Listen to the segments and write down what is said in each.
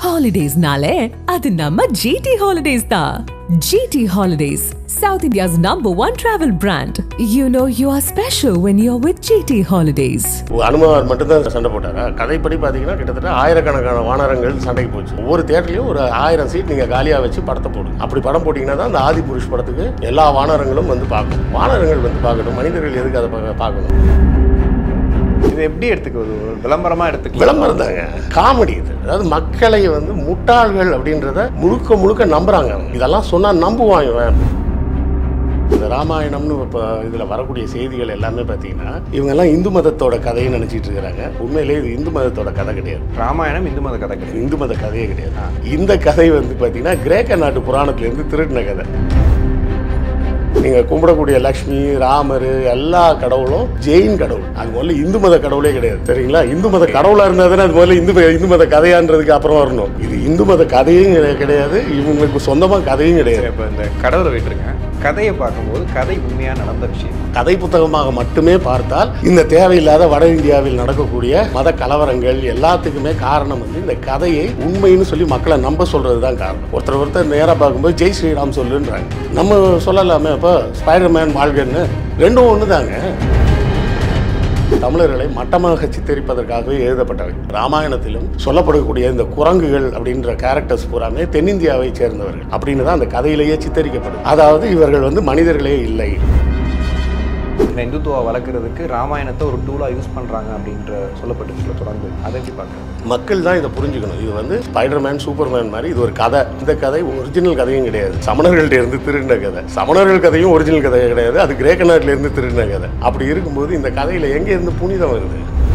ஹாலிடேஸ்னாலே அது நம்ம ஜிடி ஹாலிடேஸ் தான் GT Holidays south India's number one travel brand you know you are special when you are with GT Holidays Anumar மட்டும்தான் சண்டை போட்டாரா கதைப்படி பார்த்தீங்கன்னா கிட்டத்தட்ட ஆயிரக்கணக்கான வானரங்கள் சண்டைக்கு போச்சு ஒவ்வொரு தேட்டர்லையும் ஒரு ஆயிரம் சீட் நீங்கள் காலியாக வச்சு படத்தை போடுங்க அப்படி படம் போட்டிங்கன்னா தான் அந்த ஆதி புருஷ் படத்துக்கு எல்லா வானரங்களும் வந்து பார்க்கணும் வானரங்கள் வந்து பார்க்கணும் மனிதர்கள் எதுக்கு அதை பா- பார்க்கணும் இது எப்படி எடுத்துக்கிறது ஒரு விளம்பரமா எடுத்துக்கலாம் விளம்பரம் தாங்க காமெடி இது அதாவது மக்களை வந்து முட்டாள்கள் அப்படின்றத முழுக்க முழுக்க நம்புறாங்க அவங்க. இதெல்லாம் சொன்னால் நம்புவான் இவன் இந்த ராமாயணம்னு இப்போ இதில் வரக்கூடிய செய்திகள் எல்லாமே பார்த்தீங்கன்னா இவங்கெல்லாம் இந்து மதத்தோட கதையை நினச்சிட்டு இருக்கிறாங்க உண்மையிலேயே இது இந்து மதத்தோட கதை கிடையாது ராமாயணம் இந்து மத கதை கிடையாது இந்து மத கதையே கிடையாது இந்த கதை வந்து பார்த்தீங்கன்னா கிரேக்க நாட்டு புராணத்திலேருந்து திருடின கதை நீங்கள் கும்பிடக்கூடிய லக்ஷ்மி ராமர் எல்லா கடவுளும் ஜெயின் கடவுள் அது முதல்ல இந்து மத கடவுளே கிடையாது சரிங்களா இந்து மத கடவுளாக இருந்தால் தானே அது முதல்ல இந்து ம- இந்து மத கதையான்றதுக்கு அப்புறம் வரணும் இது இந்து மத கதையும் கிடை- கிடையாது இவங்களுக்கு சொந்தமாக கதையும் கிடையாது இப்போ இந்த கடவுளை விட்டுருங்க கதையை பார்க்கும்போது கதை உண்மையா நடந்த விஷயம் கதை புத்தகமாக மட்டுமே பார்த்தால் இந்த தேவையில்லாத வட இந்தியாவில் நடக்கக்கூடிய மத கலவரங்கள் எல்லாத்துக்குமே காரணம் வந்து இந்த கதையை உண்மைன்னு சொல்லி மக்களை நம்ப சொல்றது தான் காரணம் ஒருத்தர் ஒருத்தர் நேராக பார்க்கும்போது ஜெய் ஸ்ரீராம் சொல்லுன்றாங்க நம்ம சொல்லலாமே இப்போ ஸ்பைடர்மேன் வாழ்கன்னு ரெண்டும் ஒன்று தாங்க தமிழர்களை மட்டமாக சித்தரிப்பதற்காகவே எழுதப்பட்டவை ராமாயணத்திலும் சொல்லப்படக்கூடிய இந்த குரங்குகள் அப்படின்ற கேரக்டர்ஸ் பூராமே தென்னிந்தியாவை சேர்ந்தவர்கள் அப்படின்னு தான் அந்த கதையிலேயே சித்தரிக்கப்படுது அதாவது இவர்கள் வந்து மனிதர்களே இல்லை இந்த இந்துத்துவா வளர்க்குறதுக்கு ராமாயணத்தை ஒரு டூலா யூஸ் பண்றாங்க அப்படின்ற சொல்லப்பட்டுச்சுல தொடர்ந்து அதை எப்படி பார்க்குறது மக்கள் தான் இதை புரிஞ்சுக்கணும் இது வந்து ஸ்பைடர்மேன் சூப்பர்மேன் மாதிரி இது ஒரு கதை இந்த கதை ஒரிஜினல் கதையும் கிடையாது சமணர்கள்ட்ட இருந்து திருடின கதை சமணர்கள் கதையும் ஒரிஜினல் கதை கிடையாது அது கிரேக்க நாட்டில இருந்து திருடின கதை அப்படி இருக்கும்போது இந்த கதையில எங்க இருந்து புனிதம் வருது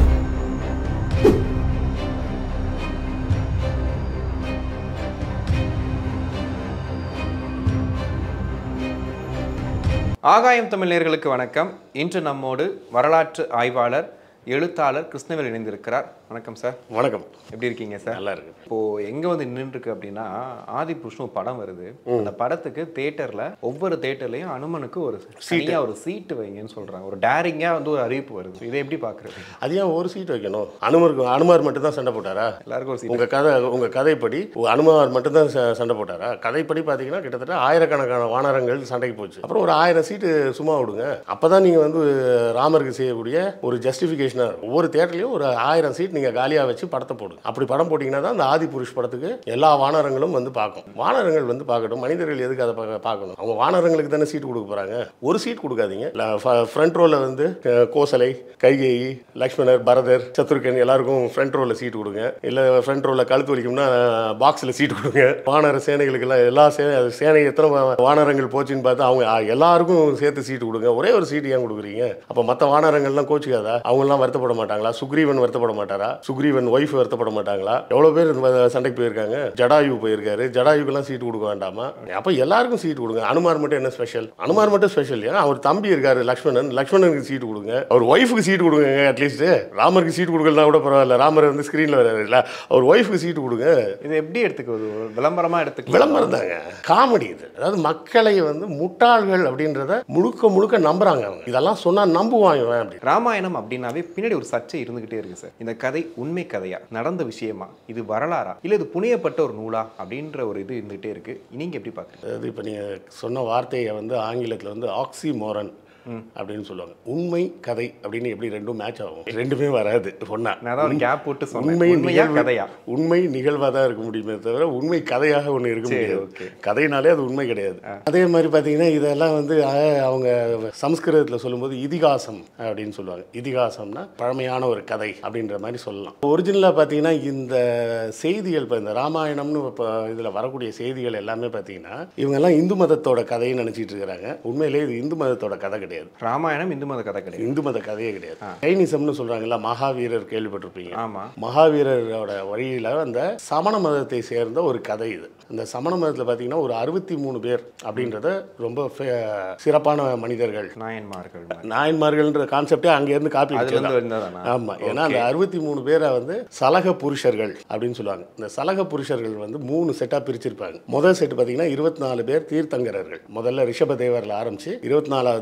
ஆகாயம் தமிழ் நேயர்களுக்கு வணக்கம் இன்று நம்மோடு வரலாற்று ஆய்வாளர் எழுத்தாளர் கிருஷ்ணவேல் இணைந்திருக்கிறார் வணக்கம் சார் வணக்கம் எப்படி இருக்கீங்க சார் நல்லா இருக்கு இப்போ எங்க வந்து நின்று இருக்கு அப்படின்னா ஆதி புருஷன் படம் வருது அந்த படத்துக்கு தியேட்டர்ல ஒவ்வொரு தியேட்டர்லயும் அனுமனுக்கு ஒரு தனியா ஒரு சீட்டு வைங்கன்னு சொல்றாங்க ஒரு டேரிங்கா வந்து ஒரு அறிவிப்பு வருது இதை எப்படி பாக்குறது அது ஏன் ஒரு சீட் வைக்கணும் அனுமருக்கு அனுமார் மட்டும் தான் சண்டை போட்டாரா எல்லாருக்கும் ஒரு சீட் உங்க கதை உங்க கதைப்படி அனுமார் மட்டும் தான் சண்டை போட்டாரா கதைப்படி பார்த்தீங்கன்னா கிட்டத்தட்ட ஆயிரக்கணக்கான வானரங்கள் சண்டைக்கு போச்சு அப்புறம் ஒரு ஆயிரம் சீட்டு சும்மா விடுங்க அப்பதான் நீங்க வந்து ராமருக்கு செய்யக்கூடிய ஒரு ஜஸ்டிஃபிகேஷனாக ஒவ்வொரு தேட்டர்லையும் ஒரு ஆயிரம் சீட் நீங்க காலியா வச்சு படத்தை போடுங்க அப்படி படம் போட்டிங்கன்னா தான் அந்த ஆதி புருஷ் படத்துக்கு எல்லா வானரங்களும் வந்து பார்க்கும் வானரங்கள் வந்து பார்க்கட்டும் மனிதர்கள் எதுக்கு அதை பா- பார்க்கணும் அவங்க வானரங்களுக்கு தானே சீட் கொடுக்க போறாங்க ஒரு சீட் கொடுக்காதீங்க ஃப்ரண்ட் ரோல வந்து அஹ், கோசலை கைகேயி லக்ஷ்மணர் பரதர் சத்ருகன் எல்லாருக்கும் ஃப்ரண்ட் ரோல சீட் கொடுங்க இல்ல ஃப்ரண்ட் ரோல கழுத்து வலிக்கும்னா பாக்ஸ்ல சீட் கொடுங்க வானர சேனைகளுக்கெல்லாம் எல்லா சே சேனை எத்தனை வா- வானரங்கள் போச்சுன்னு பார்த்து அவங்க அஹ், எல்லாருக்கும் சேர்த்து சீட் கொடுங்க ஒரே ஒரு சீட் ஏன் கொடுக்குறீங்க அப்ப மற்ற வானரங்கள்லாம் கோச்சுக்காதா அவங்கெல்லாம் வருத்தப்பட மாட்டாங்களா சுக்ரீவன் வருத்தப்பட மாட்டாரா சுக்ரீவன் ஒய்ஃப் வருத்தப்பட மாட்டாங்களா எவ்வளவு பேர் இந்த வ- சண்டைக்கு போயிருக்காங்க ஜடாயு போயிருக்காரு ஜடாயுக்கெல்லாம் சீட் கொடுக்க வேண்டாமா அப்ப எல்லாருக்கும் சீட் கொடுங்க அனுமார் மட்டும் என்ன ஸ்பெஷல் அனுமார் மட்டும் ஸ்பெஷல் ஏன் அவர் தம்பி இருக்காரு லக்ஷ்மணன் லக்ஷ்மணனுக்கு சீட் கொடுங்க அவர் ஒய்ஃபுக்கு சீட் கொடுங்க அட்லீஸ்ட் ராமருக்கு சீட் கொடுக்கலாம் கூட பரவாயில்ல ராமர் வந்து ஸ்க்ரீனில் வராது இல்லை அவர் ஒய்ஃபுக்கு சீட் கொடுங்க இதை எப்படி எடுத்துக்கிறது ஒரு விளம்பரமா எடுத்துக்கலாம் விளம்பரம் தாங்க காமெடி இது அதாவது மக்களை வந்து முட்டாள்கள் அப்படின்றத முழுக்க முழுக்க நம்புறாங்க அவங்க இதெல்லாம் சொன்னா நம்புவான் இவன் அப்படி ராமாயணம் அப்படின்னாவே பின்னாடி ஒரு சர்ச்சை இருந்துகிட்டே இருக்கு சார் இந்த கதை உண்மை கதையா நடந்த விஷயமா இது வரலாறா இல்ல இது புனையப்பட்ட ஒரு நூலா அப்படின்ற ஒரு இது இருந்துகிட்டே இருக்கு நீங்க எப்படி பாக்குறீங்க அதாவது இப்போ நீங்கள் சொன்ன வார்த்தையை வந்து ஆங்கிலத்தில் வந்து ஆக்சி மோரன் அப்படின்னு சொல்லுவாங்க உண்மை கதை அப்படின்னு எப்படி ரெண்டும் மேட்ச் ஆகும் ரெண்டுமே வராது ஒன்றா நான் தான் ஒரு கேப் போட்டு சொன்னேன் உண்மை உண்மையா நிகழ்வு- கதையா உண்மை நிகழ்வாக தான் இருக்க முடியுமே தவிர உண்மை கதையாக ஒன்று இருக்க சரி, முடியாது okay. கதைனாலே அது உண்மை கிடையாது அதே மாதிரி பார்த்தீங்கன்னா இதெல்லாம் வந்து அஹ், அவங்க சமஸ்கிருதத்தில் சொல்லும்போது இதிகாசம் அப்படின்னு சொல்லுவாங்க இதிகாசம்னா பழமையான ஒரு கதை அப்படின்ற மாதிரி சொல்லலாம் ஒரிஜினலாக பார்த்தீங்கன்னா இந்த செய்திகள் இப்போ இந்த ராமாயணம்னு இப்போ இதில் வரக்கூடிய செய்திகள் எல்லாமே பார்த்தீங்கன்னா இவங்கெல்லாம் இந்து மதத்தோட கதையை நினச்சிட்டு இருக்கிறாங்க உண்மையிலேயே இது இந்து மதத்தோட கதை கிடையாது ராமாயணம் இந்து மத கதை கிடையாது இந்து மத கதையே கிடையாது ஜைனிசம்னு சொல்றாங்கல்ல மகாவீரர் கேள்விப்பட்டிருப்பீங்க ஆமா மகாவீரரோட வழியில் அந்த சமண மதத்தை சேர்ந்த ஒரு கதை இது இந்த சமண மதத்தில் பார்த்தீங்கன்னா ஒரு அறுபத்தி மூணு பேர் அப்படின்றத ரொம்ப ஃபே- சிறப்பான மனிதர்கள் நாயன்மார்கள் மாதிரி. நாயன்மார்கள்ன்ற கான்செப்டே அங்கேருந்து காப்பி அதுல இருந்து வச்சதுதான். வந்ததானா ஆமா ஏன்னா அந்த அறுபத்தி மூணு பேரை வந்து சலக புருஷர்கள் அப்படின்னு சொல்லுவாங்க இந்த சலக புருஷர்கள் வந்து மூணு செட்டா பிரிச்சிருப்பாங்க முதல் செட் பார்த்தீங்கன்னா இருபத்தி நாலு பேர் தீர்த்தங்கரர்கள் முதல்ல ரிஷபதேவரில் ஆரம்பிச்சு இருபத்தி நாலாவது தீர்த்தங்கர்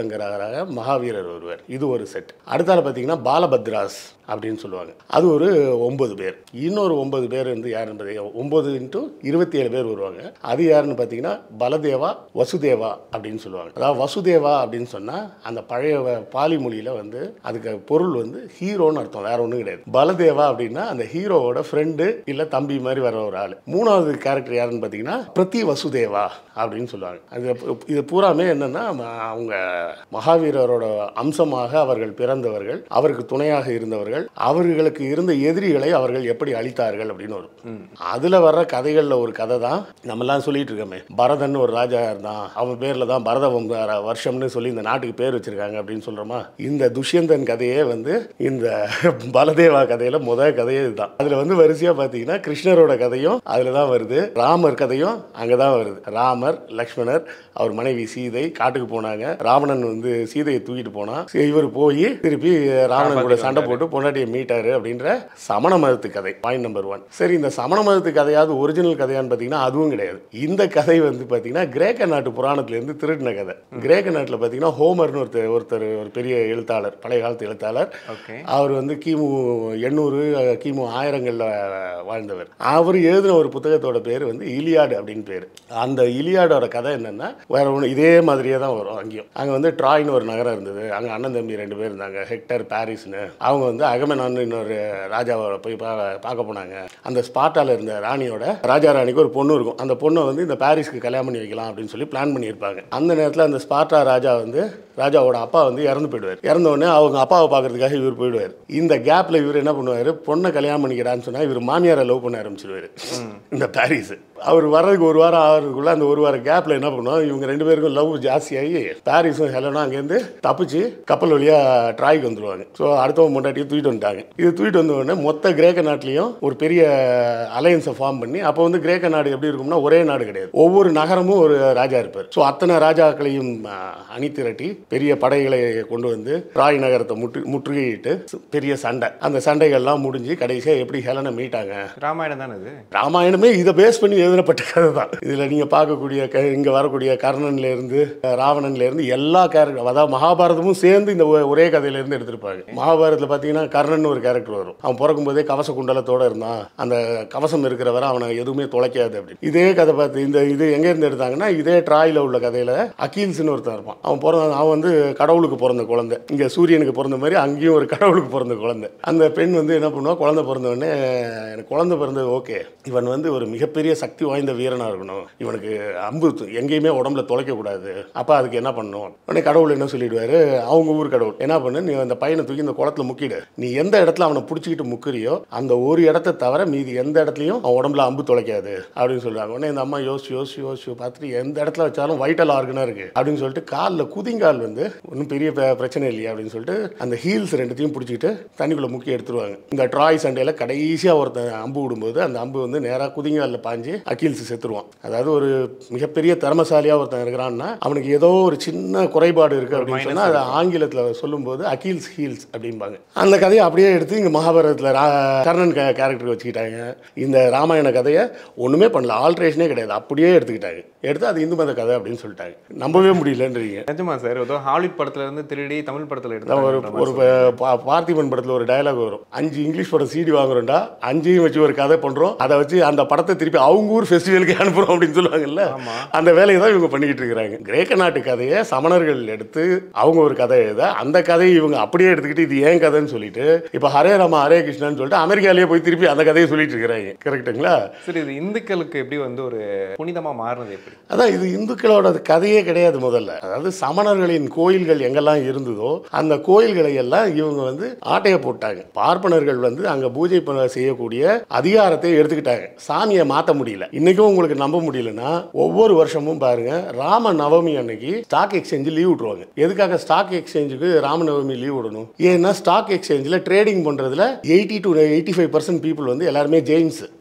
தீர்த்தங்கராக மகாவீரர் ஒருவர் இது ஒரு செட் அடுத்தால பார்த்தீங்கன்னா பாலபத்ராஸ் அப்படின்னு சொல்லுவாங்க அது ஒரு ஒன்பது பேர் இன்னொரு ஒன்பது பேர் வந்து யாருன்னு பார்த்தீங்கன்னா ஒன்பது இன்ட்டு இருபத்தி ஏழு பேர் வருவாங்க அது யாருன்னு பார்த்தீங்கன்னா பலதேவா வசுதேவா அப்படின்னு சொல்லுவாங்க அதாவது வசுதேவா அப்படின்னு சொன்னால் அந்த பழைய வ- பாலி மொழியில் வந்து அதுக்கு பொருள் வந்து ஹீரோன்னு அர்த்தம் வேற ஒன்றும் கிடையாது பலதேவா அப்படின்னா அந்த ஹீரோவோட ஃப்ரெண்டு இல்லை தம்பி மாதிரி வர ஒரு ஆள் மூணாவது கேரக்டர் யாருன்னு பார்த்தீங்கன்னா பிரதி வசுதேவா அப்படின்னு சொல்லுவாங்க அது பு- இது பூராமே என்னன்னா ம- அவங்க மகாவீரரோட அம்சமாக அவர்கள் பிறந்தவர்கள் அவருக்கு துணையாக இருந்தவர்கள் அவர்களுக்கு இருந்த எதிரிகளை அவர்கள் எப்படி அழித்தார்கள் அப்படின்னு வரும் அதுல வர்ற கதைகள்ல ஒரு கதை தான் நம்மலாம் சொல்லிட்டு இருக்கோமே பரதன் ஒரு ராஜா இருந்தான் அவன் பேர்ல தான் பரத வம்ச வருஷம்னு சொல்லி இந்த நாட்டுக்கு பேர் வச்சிருக்காங்க அப்படின்னு சொல்றோமா இந்த துஷ்யந்தன் கதையே வந்து இந்த பலதேவா கதையில முதல் கதையே இதுதான் அதுல வந்து வரிசையா பாத்தீங்கன்னா கிருஷ்ணரோட கதையும் அதுல தான் வருது ராமர் கதையும் அங்கதான் வருது ராமர் லக்ஷ்மணர் அவர் மனைவி சீதை காட்டுக்கு போனாங்க ராவணன் வந்து சீதையை தூக்கிட்டு போனான் சரி, இவர் போய் திருப்பி ராவணன் கூட சண்டை போட்டு பொண்டாட்டியை மீட்டாரு அப்படின்ற சமண மதத்து கதை பாயிண்ட் நம்பர் ஒன் சரி இந்த சமண மதத்து கதையாவது ஒரிஜினல் கதையான்னு பார்த்தீங்கன்னா அதுவும் கிடையாது இந்த கதை வந்து பார்த்தீங்கன்னா கிரேக்க நாட்டு புராணத்திலேருந்து திருடின கதை கிரேக்க நாட்டில் பார்த்தீங்கன்னா ஹோமர்னு ஒருத்தர் ஒருத்தர் ஒரு பெரிய எழுத்தாளர் பழைய காலத்து எழுத்தாளர் ஓகே அவர் வந்து கிமு எண்ணூறு அஹ், கிமு ஆயிரங்களில் வாழ்ந்தவர் அவர் எழுதின ஒரு புத்தகத்தோட பேர் வந்து இலியாடு அப்படின்னு பேர் அந்த இலியாடோட கதை என்னன்னா வேற ஒன்று இதே மாதிரியே தான் வரும் அங்கேயும் அங்கே வந்து ட்ராய்னு ஒரு நகரம் இருந்தது அங்கே அண்ணன் தம்பி ரெண்டு பேர் இருந்தாங்க ஹெக்டர் பாரிஸ்னு அவங்க வந்து அகமனான் இன்னொரு ராஜாவை போய் பா பார்க்க போனாங்க அந்த ஸ்பாட்டால இருந்த ராணியோட ராஜா ராணிக்கு ஒரு பொண்ணு இருக்கும் அந்த பொண்ணை வந்து இந்த பாரிஸ்க்கு கல்யாணம் பண்ணி வைக்கலாம் அப்படின்னு சொல்லி பிளான் பண்ணியிருப்பாங்க அந்த நேரத்தில் அந்த ஸ்பாட்டா ராஜா வந்து ராஜாவோட அப்பா வந்து இறந்து போயிடுவார் இறந்த உடனே அவங்க அப்பாவை பார்க்கறதுக்காக இவர் போயிடுவார் இந்த கேப்ல இவர் என்ன பண்ணுவார் பொண்ணை கல்யாணம் பண்ணிக்கிறான்னு சொன்னா இவர் மாமியாரை லவ் பண்ண ஆரம்பிச்சிருவாரு இந்த பாரிஸ் அவர் வர்றதுக்கு ஒரு வாரம் ஆகிறதுக்குள்ள அந்த ஒரு வாரம் கேப்ல என்ன பண்ணுவோம் இவங்க ரெண்டு பேருக்கும் லவ் ஜாஸ்தியாகி பாரிஸும் ஹெலனும் அங்கேருந்து தப்பிச்சு கப்பல் வழியா ட்ராய்க்கு வந்துருவாங்க ஸோ அடுத்தவங்க முன்னாடியே தூக்கிட்டு வந்துட்டாங்க இது தூக்கிட்டு வந்த உடனே மொத்த கிரேக்க நாட்டிலையும் ஒரு பெரிய அலையன்ஸை ஃபார்ம் பண்ணி அப்போ வந்து கிரேக்க நாடு எப்படி இருக்கும்னா ஒரே நாடு கிடையாது ஒவ்வொரு நகரமும் ஒரு ராஜா இருப்பார் ஸோ அத்தனை ராஜாக்களையும் ஆ, அணி திரட்டி பெரிய படைகளை கொண்டு வந்து ராய் நகரத்தை முற்று முற்றுகையிட்டு பெரிய சண்டை அந்த சண்டைகள்லாம் முடிஞ்சு கடைசியாக எப்படி ஹெலனை மீட்டாங்க ராமாயணம் தானே இது ராமாயணமே இதை பேஸ் பண்ணி எழுதப்பட்ட கதை தான் இதில் நீங்கள் பார்க்கக்கூடிய க இங்கே வரக்கூடிய கர்ணன்ல இருந்து ராவணன்ல இருந்து எல்லா கேரக்டர் அதாவது மகாபாரதமும் சேர்ந்து இந்த ஒ- ஒரே கதையில இருந்து எடுத்திருப்பாங்க மகாபாரதத்தில் பார்த்தீங்கன்னா கர்ணன் ஒரு கேரக்டர் வரும் அவன் பிறக்கும் போதே கவச குண்டலத்தோட இருந்தான் அந்த கவசம் இருக்கிறவரை அவனை எதுவுமே தொலைக்காது அப்படி இதே கதை பார்த்து இந்த இது எங்க இருந்து எடுத்தாங்கன்னா இதே ட்ராயில் உள்ள கதையில அகீல்ஸ்னு ஒருத்தன் இருப்பான் அவன் பிறந்த அவன் வந்து கடவுளுக்கு பிறந்த குழந்தை இங்க சூரியனுக்கு பிறந்த மாதிரி அங்கேயும் ஒரு கடவுளுக்கு பிறந்த குழந்தை அந்த பெண் வந்து என்ன பண்ணுவா குழந்தை பிறந்த உடனே எனக்கு குழந்தை பிறந்தது ஓகே இவன் வந்து ஒரு மிகப்பெரிய சக்தி வாய்ந்த வீரனா இருக்கணும் இவனுக்கு அம்பு து- எங்கேயுமே உடம்புல தொலைக்க கூடாது அப்ப அதுக்கு என்ன பண்ணணும் உடனே கடவுள் என்ன சொல்லிடுவாரு அவங்க ஊர் கடவுள் என்ன பண்ணு நீ அந்த பையனை தூக்கி இந்த குளத்துல முக்கிடு நீ எந்த இடத்துல அவனை பிடிச்சிக்கிட்டு முக்கிறியோ அந்த ஒரு இடத்த தவிர மீதி எந்த இடத்துலையும் அவன் உடம்புல அம்பு தொலைக்காது அப்படின்னு சொல்றாங்க உடனே இந்த அம்மா யோசிச்சு யோசிச்சு யோசிச்சு பார்த்துட்டு எந்த இடத்துல வச்சாலும் வைட்டல் ஆர்கனா இருக்கு அப்படின்னு சொல்லிட்டு காலில் குதிங்கால் வந்து ஒன்றும் பெரிய ப- பிரச்சனை இல்லையா அப்படின்னு சொல்லிட்டு அந்த ஹீல்ஸ் ரெண்டுத்தையும் பிடிச்சிக்கிட்டு தண்ணிக்குள்ள முக்கி எடுத்துருவாங்க இந்த ட்ராய் சண்டையில கடைசியா ஒருத்தன் அம்பு விடும்போது அந்த அம்பு வந்து நேரா குதிங்காலில் பாஞ்சு அக்கீல்ஸ் செத்துருவான் அதாவது ஒரு மிகப்பெரிய திறமசாலியா ஒருத்தன் இருக்கிறான்னா அவனுக்கு ஏதோ ஒரு சின்ன குறைபாடு இருக்கு அப்படின்னு சொன்னா அதை ஆங்கிலத்துல சொல்லும்போது அகீல்ஸ் ஹீல்ஸ் அப்படிம்பாங்க அந்த கதையை அப்படியே எடுத்து இங்க மகாபாரதத்துல ரா- கர்ணன் கேரக்டர் வச்சுக்கிட்டாங்க இந்த ராமாயண கதையை ஒண்ணுமே பண்ணல ஆல்ட்ரேஷனே கிடையாது அப்படியே எடுத்துக்கிட்டாங்க எடுத்து அது இந்து மத கதை அப்படின்னு சொல்லிட்டாங்க நம்பவே முடியலன்றீங்க நிஜமா சார் ஏதோ ஹாலிவுட் படத்துல இருந்து திருடி தமிழ் படத்துல அதான் ஒரு எடுத்து ஒரு ப- பா- பார்த்திபன் படத்தில் ஒரு டயலாக் வரும் அஞ்சு இங்கிலீஷ் படம் சிடி வாங்குறோம்டா அஞ்சையும் வச்சு ஒரு கதை பண்றோம் அதை வச்சு அந்த படத்தை திருப்பி அவங்க ஊர் ஃபெஸ்டிவலுக்கு அனுப்புறோம் அப்படின்னு சொல்லுவாங்கல்ல ஆமா. அந்த வேலையை தான் இவங்க பண்ணிக்கிட்டு இருக்கிறாங்க கிரேக்க நாட்டு கதையை சமணர்கள் எடுத்து அவங்க ஒரு கதை எழுத அந்த கதையை இவங்க அப்படியே எடுத்துக்கிட்டு இது ஏன் கதைன்னு சொல்லிட்டு இப்போ ஹரே ராமா ஹரே கிருஷ்ணான்னு சொல்லிட்டு அமெரிக்காலேயே போய் திருப்பி அந்த கதையை சொல்லிட்டு இருக்கிறாங்க கரெக்ட்டுங்களா சரி இது இந்துக்களுக்கு எப்படி வந்து ஒரு புனிதமா மாறினது எப்படி அதான் இது இந்துக்களோட கதையே கிடையாது முதல்ல அதாவது சமணர்களின் கோயில்கள் எங்கெல்லாம் இருந்ததோ அந்த கோயில்களை எல்லாம் இவங்க வந்து ஆட்டைய போட்டாங்க பார்ப்பனர்கள் வந்து அங்க பூஜை பண்ண செய்யக்கூடிய அதிகாரத்தை எடுத்துக்கிட்டாங்க சாமியை மாத்த முடியல இன்னைக்கும் உங்களுக்கு நம்ப முடியலன்னா ஒவ்வொரு வருஷமும் பாருங்க ராம நவமி அன்னைக்கு ஸ்டாக் எக்ஸ்சேஞ்சு லீவ் விட்டுருவாங்க எதுக்காக ஸ்டாக் எக்ஸ்சேஞ்சுக்கு ராம நவமி லீவ் விடணும் ஏன்னா ஸ்டாக் எக்ஸ்சேஞ்சில் ட்ரேடிங் பண்றதுல eighty to eighty five percent people வந்து எல்லாருமே ஜெயின்ஸ்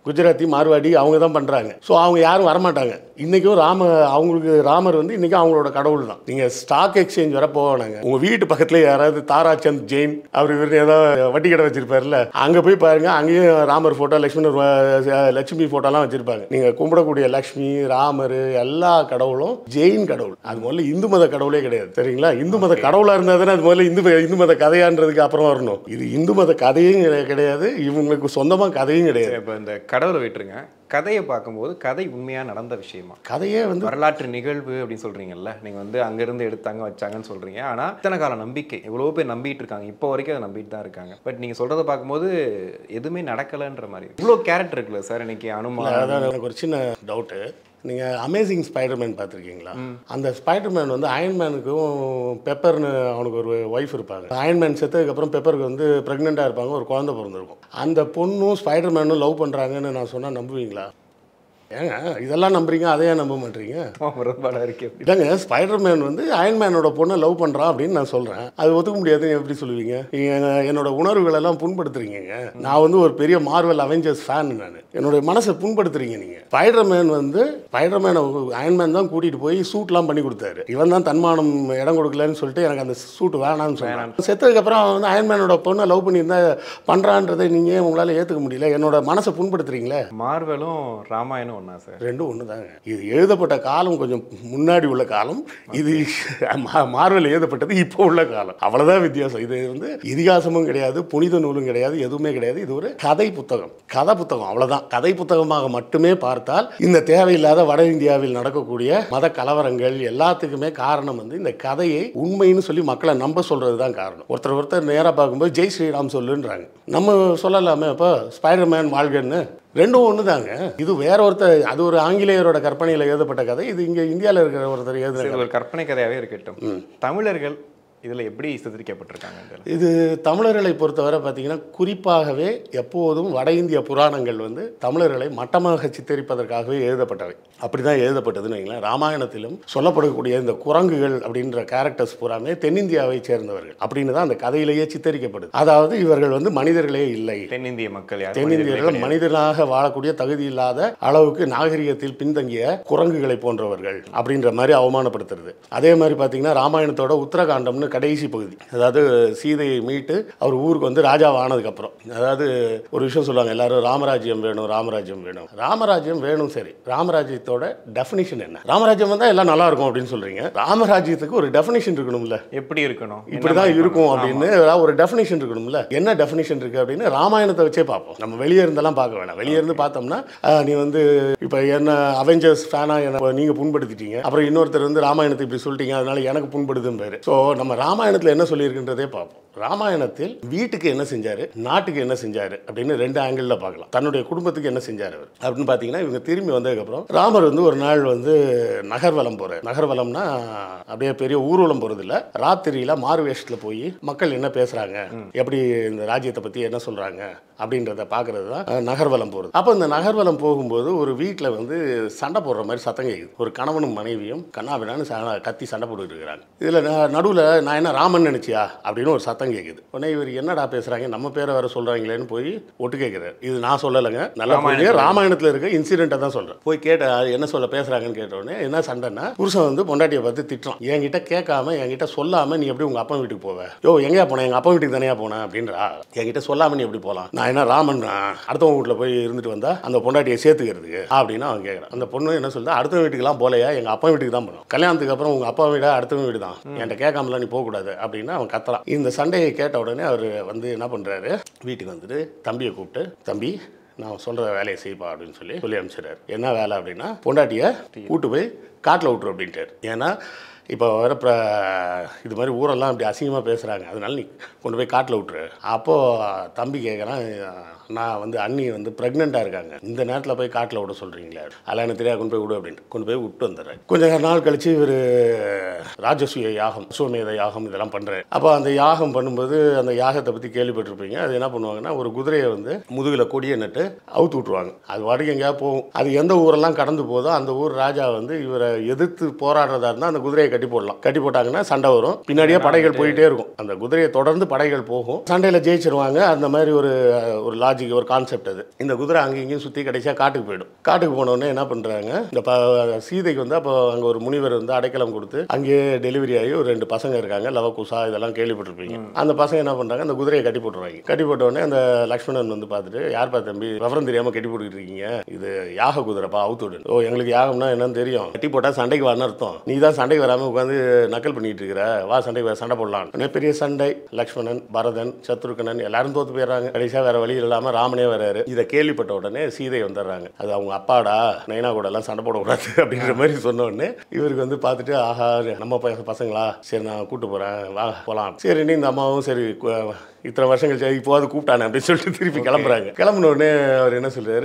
குஜராத்தி மார்வாடி அவங்க தான் பண்ணுறாங்க ஸோ அவங்க யாரும் வரமாட்டாங்க இன்றைக்கும் ராம அவங்களுக்கு ராமர் வந்து இன்றைக்கும் அவங்களோட கடவுள் தான் நீங்கள் ஸ்டாக் எக்ஸ்சேஞ்ச் வர போவானாங்க உங்கள் வீட்டு பக்கத்தில் யாராவது தாராச்சந்த் ஜெயின் அவர் இவர் ஏதாவது வட்டி கடை வச்சிருப்பார்ல அங்கே போய் பாருங்க அங்கேயும் ராமர் ஃபோட்டோ லக்ஷ்மணர் வ- லட்சுமி ஃபோட்டோலாம் வச்சிருப்பாங்க நீங்கள் கும்பிடக்கூடிய லக்ஷ்மி ராமர் எல்லா கடவுளும் ஜெயின் கடவுள் அது முதல்ல இந்து மத கடவுளே கிடையாது சரிங்களா இந்து மத கடவுளாக இருந்தால் தானே அது முதல்ல இந்து இந்து மத கதையான்றதுக்கு அப்புறம் வரணும் இது இந்து மத கதையும் கிடை- கிடையாது இவங்களுக்கு சொந்தமாக கதையும் கிடையாது இப்போ இந்த கடவுளை விட்டுருங்க கதையை பார்க்கும்போது கதை உண்மையாக நடந்த விஷயமா கதையே வந்து வரலாற்று நிகழ்வு அப்படின்னு சொல்றீங்கல்ல நீங்க வந்து அங்கிருந்து எடுத்தாங்க வச்சாங்கன்னு சொல்றீங்க ஆனா இத்தனை கால நம்பிக்கை எவ்வளவு பேர் நம்பிட்டு இருக்காங்க இப்போ வரைக்கும் அதை நம்பிட்டு தான் இருக்காங்க பட் நீங்க சொல்றதை பார்க்கும்போது எதுவுமே நடக்கலைன்ற மாதிரி இருக்கு. இவ்வளோ கேரக்டர் இருக்குல்ல சார் இன்னைக்கு அனுமான் அதான் எனக்கு ஒரு சின்ன டவுட்டு நீங்கள் அமேசிங் ஸ்பைடர்மேன் பார்த்துருக்கீங்களா அந்த ஸ்பைடர்மேன் வந்து அயன்மேனுக்கும் பெப்பர்னு அவனுக்கு ஒரு ஒய்ஃப் இருப்பாங்க அயன்மேன் செத்ததுக்கப்புறம் பெப்பருக்கு வந்து ப்ரெக்னெண்ட்டாக இருப்பாங்க ஒரு குழந்தை பிறந்திருக்கும் அந்த பொண்ணும் ஸ்பைடர்மேனும் லவ் பண்ணுறாங்கன்னு நான் சொன்னால் நம்புவீங்களா ஏங்க இதெல்லாம் நம்புறீங்க அதையே நம்ப மாட்டீங்க முரண்பாடா இருக்கு அப்படி இதாங்க ஸ்பைடர்மேன் வந்து அயன்மேனோட பொண்ணை லவ் பண்ணுறான் அப்படின்னு நான் சொல்கிறேன் அது ஒத்துக்க முடியாதுன்னு எப்படி சொல்லுவீங்க நீங்கள் என்னோட உணர்வுகள் எல்லாம் புண்படுத்துறீங்க நான் வந்து ஒரு பெரிய மார்வல் அவெஞ்சர்ஸ் ஃபேன் நான் என்னோட மனசை புண்படுத்துறீங்க நீங்கள் ஸ்பைடர்மேன் வந்து ஸ்பைடர்மேனை அயன்மேன் தான் கூட்டிகிட்டு போய் சூட்லாம் பண்ணி கொடுத்தாரு இவன் தான் தன்மானம் இடம் கொடுக்கலன்னு சொல்லிட்டு எனக்கு அந்த சூட் வேணாம்னு சொன்னான் செத்ததுக்கப்புறம் அவன் வந்து அயன்மேனோட பொண்ணை லவ் பண்ணியிருந்தா பண்ணுறான்றதை நீங்கள் உங்களால் ஏற்றுக்க முடியல என்னோட மனசை புண்படுத்துறீங்களே மார்வலும் ராமாயணம் ஒண்ணா சார் ரெண்டும் ஒன்று தாங்க இது எழுதப்பட்ட காலம் கொஞ்சம் முன்னாடி உள்ள காலம் இது மா- மார்வல் எழுதப்பட்டது இப்போ உள்ள காலம் அவ்வளோதான் வித்தியாசம் இது வந்து இதிகாசமும் கிடையாது புனித நூலும் கிடையாது எதுவுமே கிடையாது இது ஒரு கதை புத்தகம் கதை புத்தகம் அவ்வளோதான் கதை புத்தகமாக மட்டுமே பார்த்தால் இந்த தேவையில்லாத வட இந்தியாவில் நடக்கக்கூடிய மத கலவரங்கள் எல்லாத்துக்குமே காரணம் வந்து இந்த கதையை உண்மைன்னு சொல்லி மக்களை நம்ப சொல்றது தான் காரணம் ஒருத்தர் ஒருத்தர் நேராக பார்க்கும்போது ஜெய் ஸ்ரீராம் சொல்லுன்றாங்க நம்ம சொல்லலாமே இப்போ ஸ்பைடர்மேன் வாழ்கன்னு ரெண்டும் ஒன்று தாங்க இது வேற ஒருத்தர் அது ஒரு ஆங்கிலேயரோட கற்பனையில் எழுதப்பட்ட கதை இது இங்கே இந்தியாவில் இருக்கிற ஒருத்தர் எழுதுன சரி, கதை ஒரு கற்பனை கதையாவே இருக்கட்டும் தமிழர்கள் இதுல எப்படி சித்தரிக்கப்பட்டிருக்காங்க இது தமிழர்களை பொறுத்தவரை பார்த்தீங்கன்னா குறிப்பாகவே எப்போதும் வட இந்திய புராணங்கள் வந்து தமிழர்களை மட்டமாக சித்தரிப்பதற்காகவே எழுதப்பட்டவை அப்படி தான் எழுதப்பட்டதுன்னு வைங்களேன் ராமாயணத்திலும் சொல்லப்படக்கூடிய இந்த குரங்குகள் அப்படின்ற கேரக்டர்ஸ் பூராமே தென்னிந்தியாவை சேர்ந்தவர்கள் அப்படின்னு தான் அந்த கதையிலேயே சித்தரிக்கப்படுது அதாவது இவர்கள் வந்து மனிதர்களே இல்லை தென்னிந்திய மக்கள் யாரும் தென்னிந்தியர்கள் மனிதனாக வாழக்கூடிய தகுதி இல்லாத அளவுக்கு நாகரிகத்தில் பின்தங்கிய குரங்குகளை போன்றவர்கள் அப்படின்ற மாதிரி அவமானப்படுத்துறது அதே மாதிரி பார்த்தீங்கன்னா ராமாயணத்தோட உத்தரகாண்டம்னு கடைசி பகுதி அதாவது சீதையை மீட்டு அவர் ஊருக்கு வந்து ராஜாவா ஆனதுக்கப்புறம் அதாவது ஒரு விஷயம் சொல்லுவாங்க எல்லாரும் ராமராஜ்யம் வேணும் ராமராஜ்யம் வேணும் ராமராஜ்யம் வேணும் சரி ராமராஜ்யத்தோட டெஃபினிஷன் என்ன ராமராஜ்யம் வந்தால் எல்லாம் நல்லா இருக்கும் அப்படின்னு சொல்றீங்க ராமராஜ்யத்துக்கு ஒரு டெஃபினிஷன் இருக்கணும்ல எப்படி இருக்கணும் என்ன இப்படி தான் மாதிரி இருக்கும் பண்ணணும்? அப்படின்னு ஏதாவது ஒரு டெஃபினேஷன் இருக்கணும்ல என்ன டெஃபினேஷன் இருக்கு அப்படின்னு ராமாயணத்தை வச்சே பார்ப்போம் நம்ம வெளியே இருந்தெல்லாம் பார்க்க வேணாம் வெளியே இருந்து பார்த்தோம்னா ஆஹ், நீ வந்து இப்போ என்ன அவெஞ்சர்ஸ் ஃபேனா என்ன நீங்க புண்படுத்திட்டீங்க அப்புறம் இன்னொருத்தர் வந்து ராமாயணத்தை இப்படி சொல்லிட்டீங்க அதனால எனக்கு புண்படுதுன்னு பேரு ஸோ நம்ம ராமாயணத்தில் என்ன சொல்லியிருக்குன்றதே பார்ப்போம் ராமாயணத்தில் வீட்டுக்கு என்ன செஞ்சாரு நாட்டுக்கு என்ன செஞ்சாரு அப்படின்னு ரெண்டு ஆங்கிளில் பார்க்கலாம் தன்னுடைய குடும்பத்துக்கு என்ன செஞ்சாரு அவர் அப்படின்னு பார்த்தீங்கன்னா இவங்க திரும்பி வந்ததுக்கப்புறம் ராமர் வந்து ஒரு நாள் வந்து நகர்வலம் போறாரு நகர்வலம்னா அப்படியே பெரிய ஊர்வலம் போறது இல்ல ராத்திரியில மாறு வேஷத்துல போய் மக்கள் என்ன பேசுறாங்க எப்படி இந்த ராஜ்யத்தை பத்தி என்ன சொல்றாங்க அப்படின்றத பார்க்கறது தான் அஹ், நகர்வலம் போகிறது அப்போ இந்த நகர்வலம் போகும்போது ஒரு வீட்டில் வந்து சண்டை போடுற மாதிரி சத்தம் கேட்குது ஒரு கணவனும் மனைவியும் கண்ணாபினான்னு ச- கத்தி சண்டை போட்டுக்கிட்டு இருக்கிறாங்க இதில் நடுவில் நான் என்ன ராமன் நினைச்சியா அப்படின்னு ஒரு சத்தம் கேட்குது உடனே இவர் என்னடா பேசுகிறாங்க நம்ம பேரை வேற சொல்கிறாங்களேன்னு போய் ஒட்டு கேட்குறாரு இது நான் சொல்லலைங்க நல்லா புரியுங்க ராமாயணத்தில் இருக்க இன்சிடென்ட்டை தான் சொல்கிறேன் போய் கேட்ட அது என்ன சொல்ல பேசுகிறாங்கன்னு கேட்ட உடனே என்ன சண்டைன்னா புருஷன் வந்து பொண்டாட்டியை பார்த்து திட்டுறான் என்கிட்ட கேட்காம என்கிட்ட சொல்லாம நீ எப்படி உங்க அப்பா வீட்டுக்கு போவ யோ எங்கேயா போனேன் எங்க அப்பா வீட்டுக்கு தானே போனேன் அப்படின்றா என்கிட்ட சொல்லாம நீ எப்படி போகலாம் நான் என்ன ராமன் நான் அடுத்தவங்க வீட்டில் போய் இருந்துட்டு வந்தா அந்த பொண்டாட்டியை சேர்த்துக்கிறதுக்கு அப்படின்னு அவன் கேட்குறான் அந்த பொண்ணு என்ன சொல்லுது அடுத்த வீட்டுக்குலாம் போலையா எங்க அப்பா வீட்டுக்கு தான் போனோம் கல்யாணத்துக்கு அப்புறம் உங்க அப்பா வீடா அடுத்தவங்க வீடு தான் என்கிட்ட கேட்காமலாம் நீ போகக்கூடாது அப்படின்னு அவன் கத்துறான் இந்த சண்டையை கேட்ட உடனே அவர் வந்து என்ன பண்றாரு வீட்டுக்கு வந்துட்டு தம்பியை கூப்பிட்டு தம்பி நான் சொல்கிற வேலையை செய்ப்பா அப்படின்னு சொல்லி சொல்லி அனுப்பிச்சிடுறாரு என்ன வேலை அப்படின்னா பொண்டாட்டியை கூட்டு போய் காட்டில் விட்டுரு அப்படின்ட்டார் ஏன்னா இப்போ வர ப்ர இது மாதிரி ஊரெல்லாம் அப்படி அசிங்கமாக பேசுகிறாங்க அதனால நீ கொண்டு போய் காட்டில் விட்டுரு அப்போது தம்பி கேட்குறான் நான் வந்து அண்ணி வந்து ப்ரெக்னெண்ட்டாக இருக்காங்க இந்த நேரத்தில் போய் காட்டில் விட சொல்கிறீங்களே அதெல்லாம் எனக்கு தெரியாது கொண்டு போய் விடு அப்படின்ட்டு கொண்டு போய் விட்டு வந்துடுறேன் கொஞ்ச நாள் கழிச்சு இவர் ராஜசூய யாகம் அஸ்வமேத யாகம் இதெல்லாம் பண்ணுறாரு அப்போ அந்த யாகம் பண்ணும்போது அந்த யாகத்தை பற்றி கேள்விப்பட்டிருப்பீங்க அது என்ன பண்ணுவாங்கன்னா ஒரு குதிரையை வந்து முதுகில் கொடியை நட்டு அவுத்து விட்ருவாங்க அது வாடகை எங்கேயாவது போகும் அது எந்த ஊரெல்லாம் கடந்து போதோ அந்த ஊர் ராஜா வந்து இவரை எதிர்த்து போராடுறதா இருந்தால் அந்த குதிரையை கட்டி போடலாம் கட்டி போட்டாங்கன்னா சண்டை வரும் பின்னாடியே படைகள் போயிட்டே இருக்கும் அந்த குதிரையை தொடர்ந்து படைகள் போகும் சண்டையில் ஜெயிச்சிருவாங்க அந்த மாதிரி ஒரு ஒரு லாஜிக் ஒரு கான்செப்ட் அது இந்த குதிரை அங்கேயும் இங்கேயும் சுற்றி கடைசியாக காட்டுக்கு போயிடும் காட்டுக்கு போன உடனே என்ன பண்ணுறாங்க இந்த ப சீதைக்கு வந்து அப்போ அங்கே ஒரு முனிவர் வந்து அடைக்கலம் கொடுத்து அங்கேயே டெலிவரி ஆகி ஒரு ரெண்டு பசங்க இருக்காங்க லவகுசா இதெல்லாம் கேள்விப்பட்டிருப்பீங்க அந்த பசங்க என்ன பண்ணுறாங்க அந்த குதிரையை கட்டி போட்டுருவாங்க கட்டி போட்ட உடனே அந்த லக்ஷ்மணன் வந்து பார்த்துட்டு யார்ப்பா தம்பி விவரம் தெரியாமல் கட்டி போட்டுக்கிட்டு இருக்கீங்க இது யாக குதிரைப்பா அவுத்து விடு ஓ எங்களுக்கு யாகம்னா என்னன்னு தெரியும் கட்டி போட்டால் சண்டைக்கு வரணும் அர்த்தம் நீ தான் சண்டைக்கு வராமல் உட்காந்து நக்கல் பண்ணிட்டு இருக்கிற வா சண்டைக்கு வா, சண்டை போடலாம் உடனே பெரிய சண்டை லக்ஷ்மணன் பரதன் சத்ருகனன் எல்லாரும் தோத்து போயிடுறாங்க கடைசியாக வேற வழி இல்லாமல் ராமனே வராரு இதை கேள்விப்பட்ட உடனே சீதை வந்துடுறாங்க அது அவங்க அப்பாடா நைனா கூட எல்லாம் சண்டை போடக்கூடாது அப்படின்ற மாதிரி சொன்ன உடனே இவருக்கு வந்து பார்த்துட்டு ஆஹா நம்ம ப- பசங்களா சரி நான் கூட்டு போகிறேன் வா போகலாம் சரி நீ இந்த அம்மாவும் சரி கு- இத்தனை வருஷம் கழிச்சு இப்போது கூப்பிட்டானே அப்படின்னு சொல்லிட்டு திருப்பி கிளம்புறாங்க கிளம்புன உடனே அவர் என்ன சொல்றாரு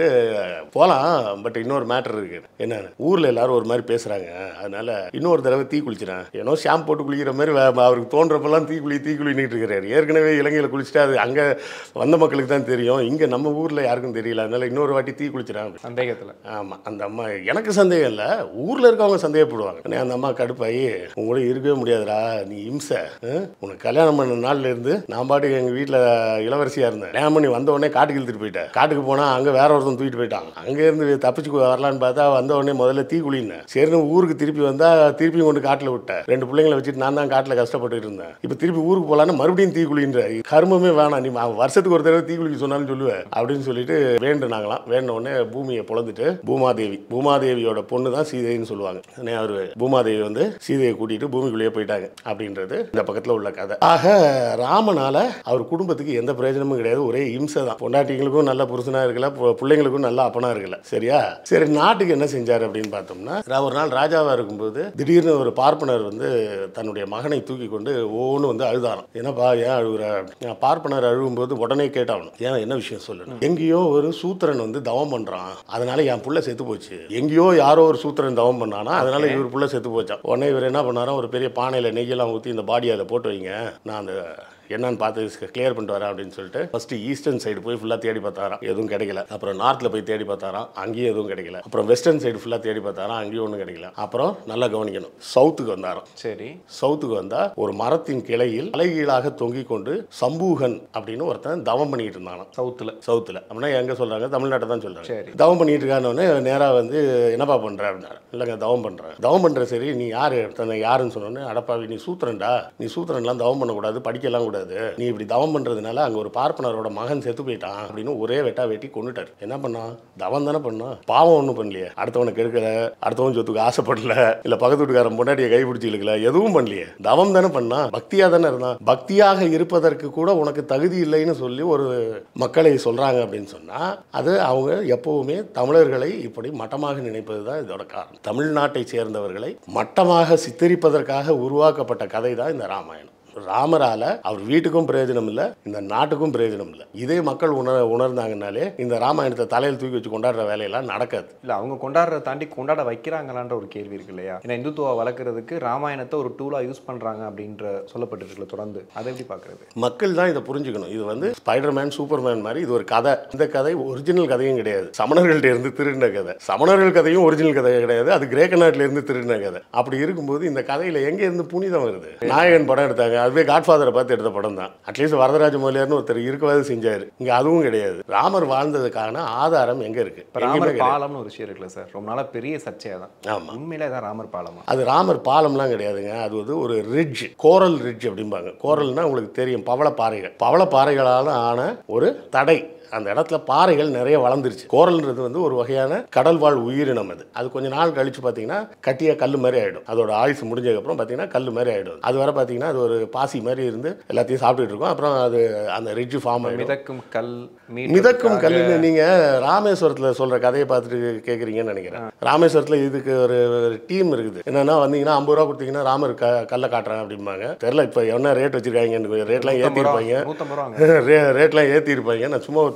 போகலாம் பட் இன்னொரு மேட்டர் இருக்கு என்ன ஊரில் எல்லாரும் ஒரு மாதிரி பேசுகிறாங்க அதனால இன்னொரு தடவை தீ குளிச்சிடேன் ஏன்னோ ஷாம்பு போட்டு குளிக்கிற மாதிரி வே- அவருக்கு தோன்றப்பெல்லாம் தீ குளி தீ குளின்னுட்டு இருக்கிறாரு ஏற்கனவே இலங்கையில் குளிச்சுட்டு அது அங்கே வந்த மக்களுக்கு தான் தெரியும் இங்கே நம்ம ஊரில் யாருக்கும் தெரியல அதனால இன்னொரு வாட்டி தீ குளிச்சிடேன் சந்தேகத்தில் ஆமாம் அந்த அம்மா எனக்கு சந்தேகம் இல்லை ஊரில் இருக்கவங்க சந்தேகப்படுவாங்க உடனே அந்த அம்மா கடுப்பாயி உங்க கூட இருக்கவே முடியாதுடா நீ இம்சை ஆ? உனக்கு கல்யாணம் பண்ண நாள்ல இருந்து நான் பாட்டுக்கு எங்கள் வீட்டில் இளவரசியாக இருந்தேன் கல்யாணம் பண்ணி வந்த உடனே காட்டுக்கு இழுத்துட்டு போயிட்டேன் காட்டுக்கு போனால் அங்கே வேற ஒருத்தன் தூக்கிட்டு போயிட்டான் அங்கே இருந்து தப்பிச்சு வரலான்னு பார்த்தா வந்த உடனே முதல்ல தீ குளின்னேன் சரின்னு ஊருக்கு திருப்பி வந்தா திருப்பி கொண்டு காட்டில் விட்டேன் ரெண்டு பிள்ளைங்களை வச்சுட்டு நான் தான் காட்டில் கஷ்டப்பட்டுட்டு இருந்தேன் இப்போ திருப்பி ஊருக்கு போகலான்னு மறுபடியும் தீ குளின்ற கர்மமே வேணாம் நீ ம- வருஷத்துக்கு ஒரு தடவை தீ குளிக்க சொன்னாலும் சொல்லுவேன் அப்படின்னு சொல்லிட்டு வேண்டுனாங்களாம் வேண்ட உடனே பூமியை பொழந்துட்டு பூமாதேவி பூமாதேவியோட பொண்ணு தான் சீதைன்னு சொல்லுவாங்க உடனே அவர் பூமாதேவி வந்து சீதையை கூட்டிட்டு பூமிக்குள்ளேயே போயிட்டாங்க அப்படின்றது இந்த பக்கத்தில் உள்ள கதை ஆக ராமனால அவர் குடும்பத்துக்கு எந்த பிரயோஜனமும் கிடையாது ஒரே இம்சை தான் பொண்டாட்டிங்களுக்கும் நல்ல புருஷனா இருக்கல பு- பிள்ளைங்களுக்கும் நல்ல அப்பனா இருக்கல சரியா சரி நாட்டுக்கு என்ன செஞ்சார் அப்படின்னு பார்த்தோம்னா ரா- ஒரு நாள் ராஜாவா இருக்கும்போது திடீர்னு ஒரு பார்ப்பனர் வந்து தன்னுடைய மகனை தூக்கி கொண்டு ஓன்னு வந்து அழுதாராம் என்னப்பா ஏன் அழுகுற நான் பார்ப்பனர் அழுகும்போது உடனே கேட்டாகணும் ஏன் என்ன விஷயம் சொல்லணும் எங்கேயோ ஒரு சூத்திரன் வந்து தவம் பண்றான் அதனால என் புள்ள செத்து போச்சு எங்கேயோ யாரோ ஒரு சூத்திரன் தவம் பண்ணானா அதனால இவர் புள்ள செத்து போச்சான் உடனே இவர் என்ன பண்ணாராம் ஒரு பெரிய பானையில நெய்யெல்லாம் ஊற்றி இந்த பாடியை அதை போட்டு வைங்க நான் அந்த என்னன்னு பார்த்து கிளியர் பண்ணிட்டு வரேன் அப்படின்னு சொல்லிட்டு ஃபர்ஸ்ட் ஈஸ்டர்ன் சைடு போய் ஃபுல்லாக தேடி பார்த்தாராம் எதுவும் கிடைக்கல அப்புறம் நார்த்தில் போய் தேடி பார்த்தாராம் அங்கேயும் எதுவும் கிடைக்கல அப்புறம் வெஸ்டர்ன் சைடு ஃபுல்லாக தேடி பார்த்தாராம் அங்கேயும் ஒன்றும் கிடைக்கல அப்புறம் நல்லா கவனிக்கணும் சவுத்துக்கு வந்தாராம் சரி சவுத்துக்கு வந்தா ஒரு மரத்தின் கிளையில் தலைகீழாக தொங்கிக் கொண்டு சம்பூகன் அப்படின்னு ஒருத்தன் தவம் பண்ணிட்டு இருந்தானாம் சவுத்தில் சவுத்தில் அப்படின்னா எங்க சொல்றாங்க தமிழ்நாட்டை தான் சொல்றாங்க சரி. தவம் பண்ணிட்டு இருக்கானே நேரா வந்து என்னப்பா பண்ற அப்படின்னாரு இல்லைங்க தவம் பண்றேன் தவம் பண்ற சரி நீ யாரு தன்னை யாருன்னு சொன்னோன்னே அடப்பாவி நீ சூத்திரன்டா நீ சூத்திரன்லாம் தவம் பண்ணக்கூடாது படிக்கலாம் கூடாது நீ இப்படி தவம் பண்றதுனால அங்க ஒரு பார்ப்பனரோட மகன் செத்து போயிட்டான் அப்படின்னு ஒரே வெட்டா வெட்டி கொண்டுட்டார் என்ன பண்ணான் தவம் தானே பண்ணான் பாவம் ஒன்றும் பண்ணலையே அடுத்தவனை கெடுக்கல அடுத்தவன் சொத்துக்கு ஆசைப்படல இல்ல பக்கத்து வீட்டுக்காரன் பொண்டாட்டியை கைப்பிடிச்சு இழுக்கல எதுவும் பண்ணலையே தவம் தானே பண்ணான் பக்தியா தானே இருந்தான் பக்தியாக இருப்பதற்கு கூட உனக்கு தகுதி இல்லைன்னு சொல்லி ஒரு மக்களை சொல்றாங்க அப்படின்னு சொன்னா அது அவங்க எப்பவுமே தமிழர்களை இப்படி மட்டமாக நினைப்பது தான் இதோட காரணம் தமிழ்நாட்டை சேர்ந்தவர்களை மட்டமாக சித்தரிப்பதற்காக உருவாக்கப்பட்ட கதை தான் இந்த ராமாயணம் ராமரால அவர் வீட்டுக்கும் பிரயோஜனம் இல்லை இந்த நாட்டுக்கும் பிரயோஜனம் இல்லை இதே மக்கள் உணர் உணர்ந்தாங்கனாலே இந்த ராமாயணத்தை தலையில் தூக்கி வச்சு கொண்டாடுற வேலையெல்லாம் நடக்காது இல்லை அவங்க கொண்டாடுறத தாண்டி கொண்டாட வைக்கிறாங்களான்ற ஒரு கேள்வி இருக்கு இல்லையா ஏன்னா இந்துத்துவா வளர்க்குறதுக்கு ராமாயணத்தை ஒரு டூலாக யூஸ் பண்ணுறாங்க அப்படின்ற சொல்லப்பட்டிருக்குல்ல தொடர்ந்து அதை எப்படி பார்க்குறது மக்கள் தான் இதை புரிஞ்சுக்கணும் இது வந்து ஸ்பைடர்மேன் சூப்பர்மேன் மாதிரி இது ஒரு கதை இந்த கதை ஒரிஜினல் கதையும் கிடையாது சமணர்கள்ட்ட இருந்து திருடின கதை சமணர்கள் கதையும் ஒரிஜினல் கதை கிடையாது அது கிரேக்க நாட்டில இருந்து திருடின கதை அப்படி இருக்கும்போது இந்த கதையில எங்க இருந்து புனிதம் வருது நாயகன் படம் எடுத்தாங்க அதுவே காட்ஃபாதரை பார்த்து எடுத்த படம் தான் அட்லீஸ்ட் வரதராஜ முதலியார்னு ஒருத்தர் இருக்கவாது செஞ்சாரு இங்க அதுவும் கிடையாது ராமர் வாழ்ந்ததுக்கான ஆதாரம் எங்க இருக்கு இப்போ எங்கேயுமே ராமர் கிடையாது. பாலம்னு ஒரு விஷயம் இருக்குல்ல சார் ரொம்ப நாளாக பெரிய சர்ச்சையாக தான் ஆமா உண்மையிலே தான் ராமர் பாலமா அது ராமர் பாலம்லாம் கிடையாதுங்க அது வந்து ஒரு ரிட்ஜ் கோரல் ரிட்ஜ் அப்படிம்பாங்க கோரல்னா உங்களுக்கு தெரியும் பவள பாறைகள் பவள பாறைகளால் ஆன ஒரு தடை அந்த இடத்துல பாறைகள் நிறைய வளர்ந்துருச்சு கோரல்ன்றது வந்து ஒரு வகையான கடல் வாழ் உயிரினம் அது அது கொஞ்ச நாள் கழிச்சு பார்த்தீங்கன்னா கட்டிய கல் மாதிரி ஆயிடும் அதோட ஆயுசு முடிஞ்சதுக்கப்புறம் பார்த்தீங்கன்னா கல் மாதிரி ஆயிடும் அது வரை பார்த்தீங்கன்னா அது ஒரு பாசி மாதிரி இருந்து எல்லாத்தையும் சாப்பிட்டுட்டு இருக்கும் அப்புறம் அது அந்த ரிட்ஜ் ஃபார்ம் ஆயிடும் மிதக்கும் கல் மிதக்கும் மீட்டதுக்காக- கல்லுன்னு நீங்க ராமேஸ்வரத்துல சொல்ற கதையை பார்த்துட்டு கேக்குறீங்கன்னு நினைக்கிறேன் ராமேஸ்வரத்துல இதுக்கு ஒரு டீம் இருக்குது என்னன்னா வந்தீங்கன்னா ஐம்பது ரூபா கொடுத்தீங்கன்னா ராமர் க கல்லை காட்டுறேன் அப்படிம்பாங்க தெரியல இப்போ என்ன ரேட் வச்சிருக்காங்க ரேட்லாம் ஏற்றி இருப்பாங்க நூற்றம்பது ரூபாங்க ரே ரேட்லாம் ஏற்றி இருப்பாங்க நான் சும்மா ஒரு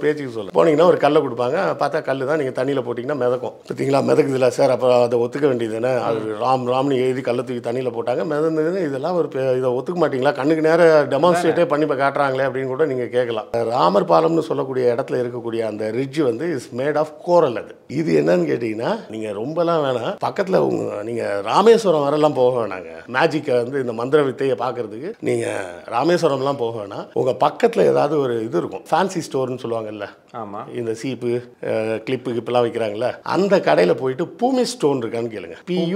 பேச்சுக்கு சொல்ல போனீங்கன்னா ஒரு கல்லை கொடுப்பாங்க பார்த்தா கல் தான் நீங்கள் தண்ணியில் போட்டிங்கன்னா மிதக்கும் பார்த்தீங்களா மிதக்குதுல சார் அப்போ அதை ஒத்துக்க வேண்டியது தானே அது ராம் ராம்னு எழுதி கல்லை தூக்கி தண்ணியில் போட்டாங்க மிதந்தது இதெல்லாம் ஒரு பே- இதை ஒத்துக்க மாட்டீங்களா கண்ணுக்கு நேரம் டெமான்ஸ்ட்ரேட்டே பண்ணி இப்போ காட்டுறாங்களே அப்படின்னு கூட நீங்கள் கேட்கலாம் ராமர் பாலம்னு சொல்லக்கூடிய இடத்துல இருக்கக்கூடிய அந்த ரிட்ஜ் வந்து இஸ் மேட் ஆஃப் கோரல் அது இது என்னன்னு கேட்டிங்கன்னா நீங்கள் ரொம்பலாம் வேணாம் பக்கத்தில் உங்க நீங்கள் ராமேஸ்வரம் வரலாம் போக வேணாங்க மேஜிக்கை வந்து இந்த மந்திர வித்தையை பார்க்கறதுக்கு நீங்கள் ராமேஸ்வரம்லாம் போக வேணாம் உங்கள் பக்கத்தில் ஏதாவது ஒரு இது இருக்கும் ஃபேன்சி ஸ்டோர்னு சொல்லுவாங்கல்ல ஆமாம் இந்த சீப்பு கிளிப்பு கிப்பெல்லாம் வைக்கிறாங்கல்ல அந்த கடையில் போயிட்டு பூமி ஸ்டோன் இருக்கான்னு கேளுங்க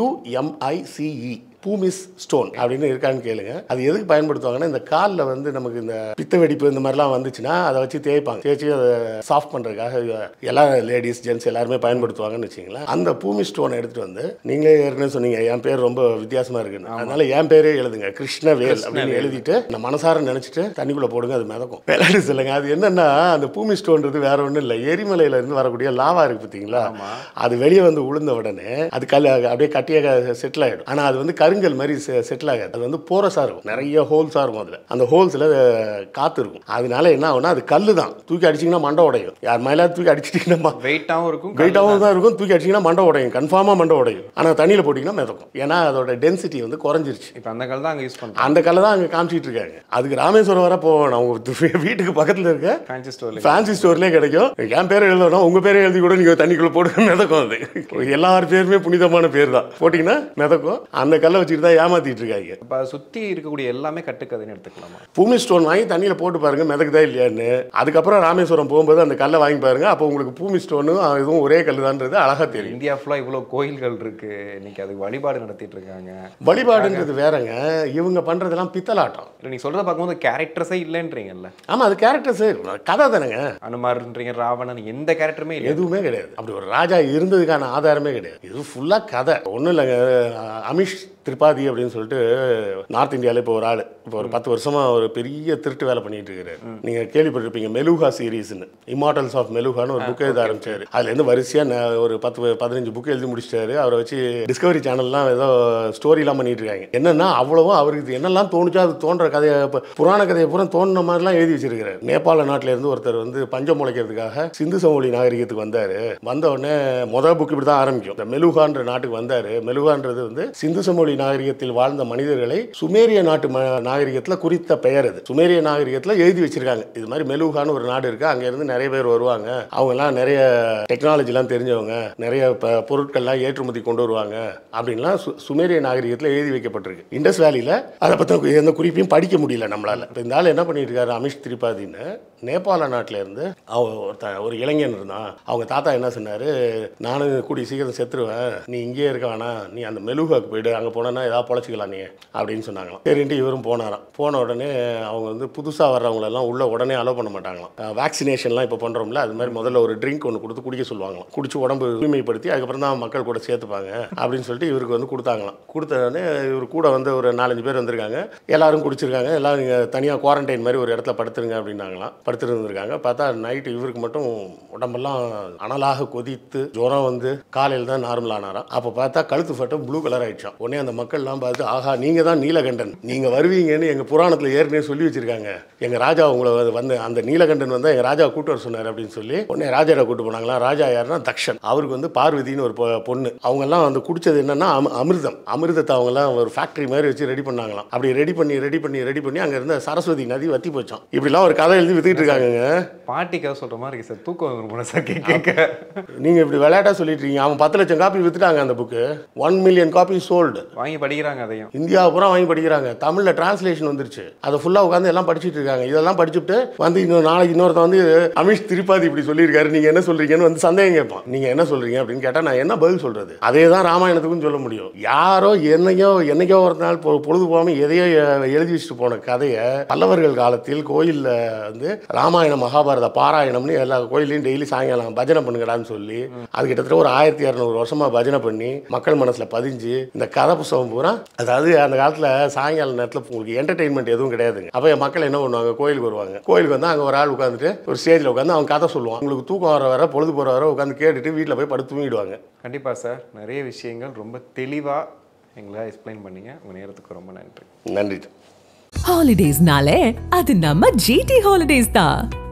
பியூஎம்ஐசிஇ பூமிஸ் ஸ்டோன் அப்படின்னு இருக்கான்னு கேளுங்க அது எதுக்கு பயன்படுத்துவாங்கன்னா இந்த காலில் வந்து நமக்கு இந்த பித்த வெடிப்பு இந்த மாதிரிலாம் வந்துச்சுன்னா அதை வச்சு தேய்ப்பாங்க தேய்ச்சி அதை சாஃப்ட் பண்ணுறதுக்காக எல்லா லேடிஸ் ஜென்ட்ஸ் எல்லாருமே பயன்படுத்துவாங்கன்னு வச்சுங்களேன் அந்த பூமி ஸ்டோனை எடுத்துகிட்டு வந்து நீங்களே ஏற்கனவே சொன்னீங்க என் பேர் ரொம்ப வித்தியாசமாக இருக்குன்னு அதனால என் பேரே எழுதுங்க கிருஷ்ணவேல் அப்படின்னு எழுதிட்டு இந்த மனசார நினச்சிட்டு தண்ணிக்குள்ளே போடுங்க அது மிதக்கும் விளையாடு சொல்லுங்க அது என்னன்னா அந்த பூமி ஸ்டோன்றது வேற ஒன்றும் இல்லை எரிமலையில இருந்து வரக்கூடிய லாவா இருக்கு பார்த்தீங்களா அது வெளியே வந்து உளுந்த உடனே அது கல் அப்படியே கட்டியாக செட்டில் ஆகிடும் ஆனால் அது வந்து கருங்கல் மாதிரி செட்டில் ஆகாது அது வந்து போரஸாக இருக்கும் நிறைய ஹோல்ஸாக இருக்கும் அதில் அந்த ஹோல்ஸில் காற்று இருக்கும் அதனால என்ன ஆகும்னா அது கல் தான் தூக்கி அடிச்சிங்கன்னா மண்டை உடையும் யார் மேலே தூக்கி அடிச்சிட்டிங்கன்னா வெயிட்டாகவும் இருக்கும் வெயிட்டாகவும் தான் இருக்கும் தூக்கி அடிச்சிங்கன்னா மண்டை உடையும் கன்ஃபார்மாக மண்டை உடையும் ஆனால் தண்ணியில் போட்டிங்கன்னா மிதக்கும் ஏன்னா அதோட டென்சிட்டி வந்து குறைஞ்சிருச்சு இப்போ அந்த கல் தான் அங்கே யூஸ் பண்ணுறோம் அந்த கல்லை தான் அங்கே காமிச்சிட்டு இருக்காங்க அதுக்கு ராமேஸ்வரம் வர போவேன் அவங்க வீட்டுக்கு பக்கத்தில் இருக்க ஃபேன்சி ஸ்டோரில் ஃபேன்சி ஸ்டோர்லேயே கிடைக்கும் என் பேரை எழுதணும் உங்கள் பேரை எழுதி கூட நீங்கள் தண்ணிக்குள்ளே போட்டு மிதக்கும் அது எல்லார் பேருமே புனிதமான பேர் தான் போட்டிங்கன்னா மிதக்கும் அந்த கல்லை வச்சுட்டு தான் ஏமாத்திட்டு இருக்காங்க இப்போ சுற்றி இருக்கக்கூடிய எல்லாமே கட்டுக்கதைன்னு எடுத்துக்கலாமா பூமி ஸ்டோன் வாங்கி தண்ணியில் போட்டு பாருங்க மிதக்குதா இல்லையான்னு அதுக்கப்புறம் ராமேஸ்வரம் போகும்போது அந்த கல்லை வாங்கி பாருங்க அப்போ உங்களுக்கு பூமி ஸ்டோனும் இதுவும் ஒரே கல் தான்றது அழகாக தெரியும் இந்தியா ஃபுல்லாக இவ்வளோ கோயில்கள் இருக்கு இன்னைக்கு அதுக்கு வழிபாடு நடத்திட்டு இருக்காங்க வழிபாடுன்றது வேறங்க இவங்க பண்ணுறதெல்லாம் பித்தலாட்டம் இல்லை நீங்கள் சொல்கிறத பார்க்கும்போது கேரக்டர்ஸே இல்லைன்றீங்கல்ல ஆமாம் அது கேரக்டர்ஸு கதை தானேங்க அனுமார்ன்றீங்க ராவணன் எந்த கேரக்டருமே இல்லை எதுவுமே கிடையாது அப்படி ஒரு ராஜா இருந்ததுக்கான ஆதாரமே கிடையாது இது ஃபுல்லாக கதை ஒன்றும் இல்லைங்க அமிஷ் திரிபாதி அப்படின்னு சொல்லிட்டு நார்த் இந்தியாவில் இப்போ ஒரு ஆள் இப்போ ஒரு பத்து வருஷமா ஒரு பெரிய திருட்டு வேலை பண்ணிட்டு இருக்கிறாரு நீங்கள் கேள்விப்பட்டிருப்பீங்க மெலுகா சீரீஸ்னு இமார்டல்ஸ் ஆஃப் மெலுகான்னு ஒரு புக் எழுத ஆரம்பிச்சாரு அதுலேருந்து வரிசையாக ஒரு பத்து பதினஞ்சு புக் எழுதி முடிச்சிட்டாரு அவரை வச்சு டிஸ்கவரி சேனல்லாம் ஏதோ ஸ்டோரிலாம் பண்ணிட்டு இருக்காங்க என்னன்னா அவ்வளவும் அவருக்கு இது என்னெல்லாம் தோணுச்சோ அது தோன்ற கதையை இப்போ புராண கதையை பூரா தோணுன மாதிரிலாம் எழுதி வச்சிருக்கிறாரு நேபாள நாட்டில இருந்து ஒருத்தர் வந்து பஞ்சம் முளைக்கிறதுக்காக சிந்து சமவெளி நாகரிகத்துக்கு வந்தாரு வந்த உடனே முதல் புக் இப்படி தான் ஆரம்பிக்கும் இந்த மெலுகான்ற நாட்டுக்கு வந்தாரு மெலுகான்றது வந்து சிந்து சமவெளி நாகரிகத்தில் வாழ்ந்த மனிதர்களை சுமேரிய நாட்டு ம நாகரிகத்தில் குறித்த பெயர் அது சுமேரிய நாகரிகத்தில் எழுதி வச்சிருக்காங்க இது மாதிரி மெலுகான்னு ஒரு நாடு இருக்கு அங்க இருந்து நிறைய பேர் வருவாங்க அவங்கெல்லாம் நிறைய டெக்னாலஜிலாம் தெரிஞ்சவங்க நிறைய ப- பொருட்கள்லாம் ஏற்றுமதி கொண்டு வருவாங்க அப்படின்லாம் சு சுமேரிய நாகரிகத்தில் எழுதி வைக்கப்பட்டிருக்கு இண்டஸ் வேலியில் அதை பற்றி எந்த குறிப்பையும் படிக்க முடியல நம்மளால இப்போ இந்த ஆள் என்ன பண்ணிட்டு இருக்காரு அமிஷ் திரிபாதின்னு நேபாள நாட்டில இருந்து அவ ஒருத்தன் ஒரு இளைஞன் இருந்தான் அவங்க தாத்தா என்ன சொன்னாரு நானும் கூடிய சீக்கிரம் செத்துருவேன் நீ இங்கேயே இருக்க வேணாம் நீ அந்த மெலுகாக்கு போயிடு அங்கே போனேன்னா ஏதாவது பொழைச்சிக்கலாம் நீ அப்படின்னு சொன்னாங்களாம் சரின்ட்டு இவரும் போனாராம் போன உடனே அவங்க வந்து புதுசாக வர்றவங்களெல்லாம் உள்ள உடனே அலோவ் பண்ண மாட்டாங்களாம் வேக்சினேஷன்லாம் இப்போ பண்ணுறோம்ல அது மாதிரி முதல்ல ஒரு ட்ரிங்க் ஒன்று கொடுத்து குடிக்க சொல்லுவாங்களாம் குடிச்சு உடம்பு தூய்மைப்படுத்தி அதுக்கப்புறம் தான் மக்கள் கூட சேர்த்துப்பாங்க அப்படின்னு சொல்லிட்டு இவருக்கு வந்து கொடுத்தாங்களாம் கொடுத்த உடனே இவர் கூட வந்து ஒரு நாலஞ்சு பேர் வந்திருக்காங்க எல்லாரும் குடிச்சிருக்காங்க எல்லாரும் நீங்கள் தனியாக குவாரண்டைன் மாதிரி ஒரு இடத்துல படுத்துருங்க அப்படின்னாங்களாம் படுத்துருந்துருக்காங்க பார்த்தா நைட்டு இவருக்கு மட்டும் உடம்பெல்லாம் அனலாக கொதித்து ஜுரம் வந்து காலையில் தான் நார்மல் ஆனாராம் அப்போ பார்த்தா கழுத்து ஃபட்டம் ப்ளூ கலர் ஆயிடுச்சாம் உடனே அந்த மக்கள்லாம் பார்த்து ஆஹா நீங்கள் தான் நீலகண்டன் நீங்கள் வருவீங்கன்னு எங்கள் புராணத்தில் ஏற்கனவே சொல்லி வச்சிருக்காங்க எங்கள் ராஜா உங்களை வந்து- வந்து அந்த நீலகண்டன் வந்து எங்கள் ராஜா கூட்டு வர சொன்னார் அப்படின்னு சொல்லி உடனே ராஜாவை கூட்டு போனாங்களா ராஜா யாருன்னா தக்ஷன் அவருக்கு வந்து பார்வதின்னு ஒரு பொ- பொண்ணு அவங்கெல்லாம் வந்து குடிச்சது என்னன்னா அம- அமிர்தம் அமிர்தத்தை அவங்கெல்லாம் ஒரு ஃபேக்ட்ரி மாதிரி வச்சு ரெடி பண்ணாங்களாம் அப்படி ரெடி பண்ணி ரெடி பண்ணி ரெடி பண்ணி அங்கே இருந்த சரஸ்வதி நதி வத்தி போச்சாம் இப்படிலாம் ஒரு கதை எழுதி வித்துக்கிட்டு இருக்காங்க பாட்டி கதை சொல்கிற மாதிரி இருக்கு சார் தூக்கம் வந்துரும் சார் கேட்க கேட்க நீங்க இப்படி விளையாட்டா சொல்லிட்டு இருக்கீங்க அவன் பத்து லட்சம் காப்பி வித்துட்டாங்க அந்த book one million copy sold வாங்கி படிக்கிறாங்க அதையும் இந்தியா பூரா வாங்கி படிக்கிறாங்க தமிழ்ல டிரான்ஸ்லேஷன் வந்துருச்சு அதை ஃபுல்லா உட்காந்து எல்லாம் படிச்சிட்டு இருக்காங்க இதெல்லாம் படிச்சுட்டு வந்து இன்னொரு நாளைக்கு இன்னொருத்தன் வந்து அமிஷ் திரிபாதி இப்படி சொல்லியிருக்காரு நீங்க என்ன சொல்றீங்கன்னு வந்து சந்தேகம் கேட்பான் நீங்க என்ன சொல்றீங்க அப்படின்னு கேட்டா நான் என்ன பதில் சொல்றது அதே தான் ராமாயணத்துக்கும் சொல்ல முடியும் யாரோ என்னையோ என்னைக்கோ ஒரு நாள் பொ- பொழுது போகாம எதையோ எ- எழுதி வச்சுட்டு போன கதையை பல்லவர்கள் காலத்தில் கோயில்ல வந்து ராமாயண மகாபாரத பாராயணம்னு எல்லா கோயிலையும் டெய்லி சாயங்காலம் பஜனை பண்ணுங்கடான்னு சொல்லி அது கிட்டத்தட்ட ஒரு ஆயிரத்தி இரநூறு வருஷமா பஜனை பண்ணி மக்கள் மனசுல பதிஞ்சு இந்த கதை புஸ்தகம் பூரா அதாவது அந்த காலத்துல சாயங்கால நேரத்துல உங்களுக்கு என்டர்டைன்மெண்ட் எதுவும் கிடையாதுங்க அப்போ என் மக்கள் என்ன பண்ணுவாங்க கோயிலுக்கு வருவாங்க கோயிலுக்கு வந்து அங்கே ஒரு ஆள் உட்காந்துட்டு ஒரு ஸ்டேஜில் உட்காந்து அவங்க கதை சொல்லுவான் உங்களுக்கு தூக்கம் வர வர பொழுது போகிற வர உட்காந்து கேட்டுட்டு வீட்டில் போய் படுத்து தூங்கிடுவாங்க கண்டிப்பாக சார் நிறைய விஷயங்கள் ரொம்ப தெளிவாக எங்களை எக்ஸ்பிளைன் பண்ணீங்க உங்கள் நேரத்துக்கு ரொம்ப நன்றி நன்றி Holidays nale, அது நம்ம GT Holidays தான்.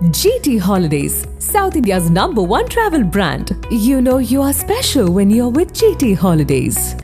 GT Holidays, South India's number one travel brand. You know you are special when you're with GT Holidays.